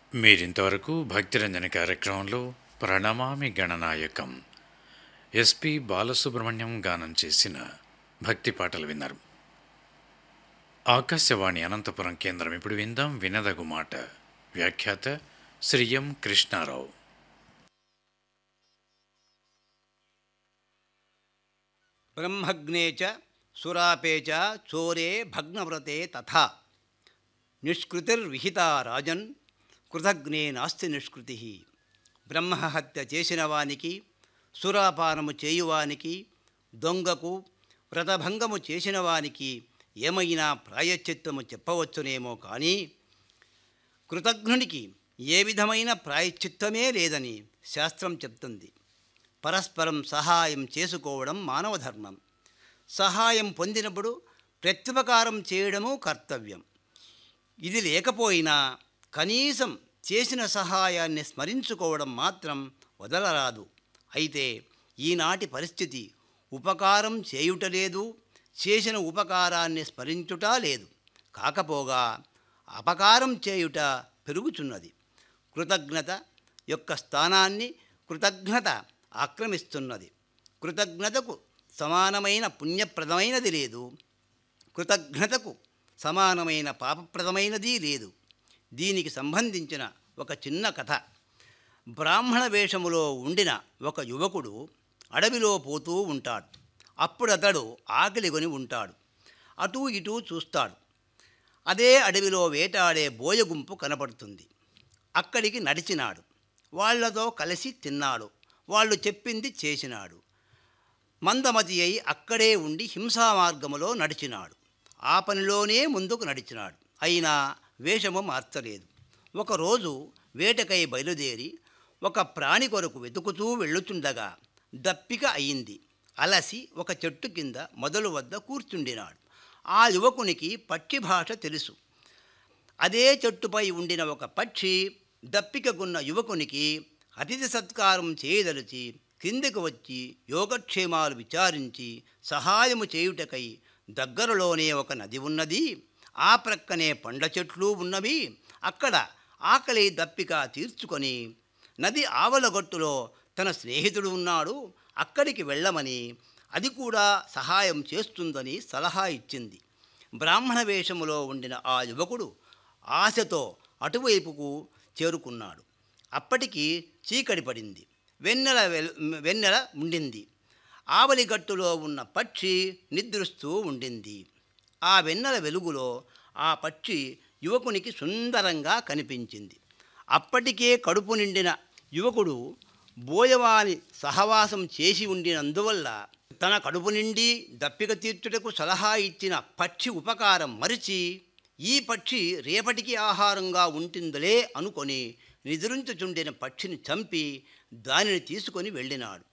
మీరింతవరకు భక్తిరంజన కార్యక్రమంలో ప్రణమామి గణనాయకం ఎస్పి బాలసుబ్రహ్మణ్యం గానం చేసిన భక్తి పాటలు విన్నారు ఆకాశవాణి అనంతపురం కేంద్రం ఇప్పుడు విందాం వినదగు మాట వ్యాఖ్యాత శ్రీ ఎం కృష్ణారావు బ్రహ్మగ్నే చ సురాపే చ చోరే భగ్నవ్రతే తథా నిష్కృతిర్విహిత రాజన్ కృతజ్ఞే నాస్తి నిష్కృతి బ్రహ్మహత్య చేసిన వానికి సురాపానము చేయువానికి దొంగకు వ్రతభంగము చేసిన వానికి ఏమైనా ప్రాయశ్చిత్తము చెప్పవచ్చునేమో కానీ కృతజ్ఞునికి ఏ విధమైన ప్రాయశ్చిత్తమే లేదని శాస్త్రం చెప్తుంది పరస్పరం సహాయం చేసుకోవడం మానవ ధర్మం సహాయం పొందినప్పుడు ప్రత్యుపకారం చేయడము కర్తవ్యం ఇది లేకపోయినా కనీసం చేసిన సహాయాన్ని స్మరించుకోవడం మాత్రం వదలరాదు అయితే ఈనాటి పరిస్థితి ఉపకారం చేయుట లేదు చేసిన ఉపకారాన్ని స్మరించుట లేదు కాకపోగా అపకారం చేయుట పెరుగుచున్నది కృతజ్ఞత యొక్క స్థానాన్ని కృతజ్ఞత ఆక్రమిస్తున్నది కృతజ్ఞతకు సమానమైన పుణ్యప్రదమైనది లేదు కృతజ్ఞతకు సమానమైన పాపప్రదమైనది లేదు దీనికి సంబంధించిన ఒక చిన్న కథ బ్రాహ్మణ వేషములో ఉండిన ఒక యువకుడు అడవిలో పోతూ ఉంటాడు అప్పుడు అతడు ఆకలిగొని ఉంటాడు అటూ ఇటూ చూస్తాడు అదే అడవిలో వేటాడే బోయగుంపు కనపడుతుంది అక్కడికి నడిచినాడు వాళ్లతో కలిసి తిన్నాడు వాళ్ళు చెప్పింది చేసినాడు మందమతి అయి అక్కడే ఉండి హింసా మార్గములో నడిచినాడు ఆ పనిలోనే ముందుకు నడిచినాడు అయినా వేషము మార్చలేదు ఒకరోజు వేటకై బయలుదేరి ఒక ప్రాణి కొరకు వెతుకుతూ వెళ్ళుచుండగా దప్పిక అయింది అలసి ఒక చెట్టు కింద మొదలు వద్ద కూర్చుండినాడు ఆ యువకునికి పక్షి భాష తెలుసు అదే చెట్టుపై ఉండిన ఒక పక్షి దప్పికగున్న యువకునికి అతిథి సత్కారం చేయదలిచి కిందకు వచ్చి యోగక్షేమాలు విచారించి సహాయము చేయుటకై దగ్గరలోనే ఒక నది ఉన్నది ఆ ప్రక్కనే పండ్ల చెట్లు ఉన్నవి అక్కడ ఆకలి దప్పిక తీర్చుకొని నది ఆవలగొట్టులో తన స్నేహితుడు ఉన్నాడు అక్కడికి వెళ్ళమని అది కూడా సహాయం చేస్తుందని సలహా ఇచ్చింది బ్రాహ్మణ వేషములో ఉండిన ఆ యువకుడు ఆశతో అటువైపుకు చేరుకున్నాడు అప్పటికి చీకటి పడింది వెన్నెల వెల్ వెన్నెల ఉండింది ఆవలిగట్టులో ఉన్న పక్షి నిద్రిస్తూ ఉండింది ఆ వెన్నెల వెలుగులో ఆ పక్షి యువకునికి సుందరంగా కనిపించింది అప్పటికే కడుపు నిండిన యువకుడు బోయవాని సహవాసం చేసి ఉండినందువల్ల తన కడుపు నిండి దప్పిక తీర్చుటకు సలహా ఇచ్చిన పక్షి ఉపకారం మరిచి ఈ పక్షి రేపటికి ఆహారంగా ఉంటుందిలే అనుకొని నిద్రించుచుండిన పక్షిని చంపి దానిని తీసుకొని వెళ్ళినాడు